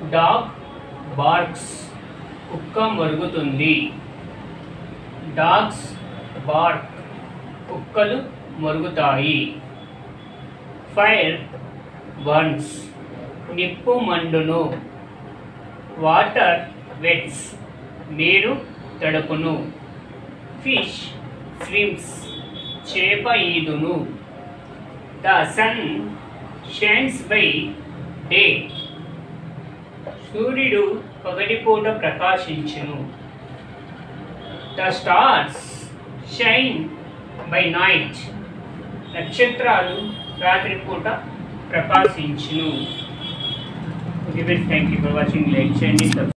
dog barks కుక్క మరుగుతుంది dogs BARC కుక్కలు మరుగుతాయి ఫైర్ బర్న్స్ నిప్పు మండును వాటర్ వెట్స్ నీరు తడుపును ఫిష్ స్విమ్స్ చేప ఈదును the sun shines by day సూర్యుడు పగటిపూట ప్రకాశించును the stars shine by night నక్షత్రాలు రాత్రిపూట ప్రకాశించును okay thank you for watching like చేయండి